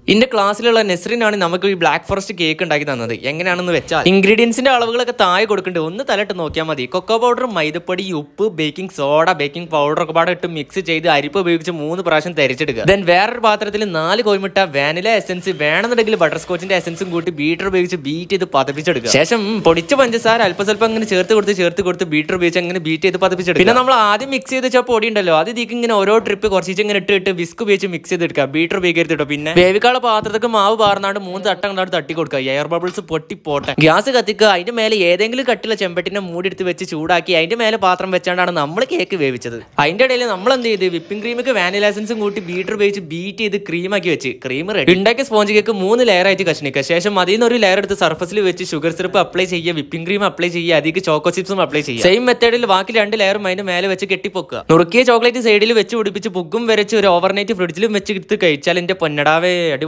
ഇന്റെ ക്ലാസ്സിലുള്ള നെസ്റിനാണ് നമുക്ക് ഈ ബ്ലാക്ക് ഫോറസ്റ്റ് കേക്ക് ഉണ്ടാക്കി തന്നത് എങ്ങനെയാണെന്ന് വെച്ചാൽ ഇൻഗ്രീഡിയൻസിന്റെ അളവുകളൊക്കെ താഴെ കൊടുക്കുന്നുണ്ട് ഒന്ന് തലയിട്ട് നോക്കിയാൽ മതി കൊക്കോ പൗഡർ മൈദപ്പൊടി ഉപ്പ് ബേക്കിംഗ് സോഡ ബേക്കിംഗ് പൗഡർ ഒക്കെ പാടെ ഇട്ട് മിക്സ് ചെയ്ത് അരിപ്പ് ഉപയോഗിച്ച് മൂന്ന് പ്രാവശ്യം തരിച്ചെടുക്കുക ദെൻ വേറൊരു പാത്രത്തിൽ നാല് കോയിമിട്ട വാനില എസൻസ് വേണമെന്നുണ്ടെങ്കിൽ ബട്ടർ സ്കോച്ചിന്റെ എസൻസും കൂട്ടി ബീറ്റർ ഉപയോഗിച്ച് ബീറ്റ് ചെയ്ത് പതപ്പിച്ചെടുക്കുക ശേഷം പൊടിച്ച പഞ്ചസാര അല്പം സ്വല്പം അങ്ങനെ ചേർത്ത് കൊടുത്ത് ചേർത്ത് കൊടുത്ത് ബീറ്റർ ഉപയോഗിച്ച് അങ്ങനെ ബീറ്റ് ചെയ്ത് പതപ്പിച്ചെടുക്കുക പിന്നെ നമ്മൾ ആദ്യം മിക്സ് ചെയ്ത് വെച്ച പൊടി ഉണ്ടല്ലോ അത് ഇതിക്ക് ഇങ്ങനെ ഓരോ ട്രിപ്പ് കുറച്ച് ഇങ്ങനെ ഇട്ട് ഇട്ട് വിസ്ക് ഉപയോഗിച്ച് മിക്സ് ചെയ്തെടുക്കുക ബീറ്റർ ഉപയോഗിക്കരുത് കേട്ടോ പിന്നെ വേവിക്കാള പാത്രത്തേക്ക് മാവ് പാർന്നാണ്ട് മൂന്ന് തട്ടം കണ്ടാണ്ട് തട്ടി കൊടുക്കുക എയർ ബബിൾസ് പൊട്ടി പോട്ടെ ഗ്യാസ് കത്തിക്കുക അതിന്റെ മേലെ ഏതെങ്കിലും കട്ടിയുള്ള ചെമ്പട്ടിനെ മൂടി എടുത്ത് വെച്ച് ചൂടാക്കി അതിന്റെ മേലെ പാത്രം വെച്ചാണ്ടാണ് നമ്മൾ കേക്ക് വേവിച്ചത് അതിന്റെ ഇടയിൽ നമ്മൾ എന്ത് ചെയ്ത് വിപ്പിംഗ് ക്രീമൊക്കെ വാനില എസൻസും കൂട്ടി ബീറ്റർ ഉപയോഗിച്ച് ബീറ്റ് ചെയ്ത് ക്രീമാക്കി വെച്ച് ക്രീം റെഡി ഉണ്ടാക്കിയ സ്പോഞ്ച് കേക്ക് മൂന്ന് ലെയർ ആയിട്ട് കഷ്ണിക്കുക ശേഷം അതിൽ നിന്ന് ഒരു ലെയർ എടുത്ത് സർഫസിൽ വെച്ച് ഷുഗർ സിറപ്പ് അപ്ലൈ ചെയ്യുക വിപ്പിംഗ് ക്രീം അപ്ലൈ ചെയ്യുക അതിലേക്ക് ചോക്കോ ചിപ്സും അപ്ലൈ ചെയ്യുക സെയിം മെത്തേഡിൽ ബാക്കി രണ്ട് ലെയറും അതിന്റെ മേലെ വെച്ച് കെട്ടിപ്പൊക്കുക നുറുക്കിയ ചോക്ലേറ്റ് സൈഡിൽ വെച്ച് പിടിപ്പിച്ച് പുഗും വരച്ച് ഒരു ഓവർനൈറ്റ് ഫ്രിഡ്ജിലും വെച്ച് എടുത്ത് കഴിച്ചാൽ എന്റെ പൊന്നടാവേ അടി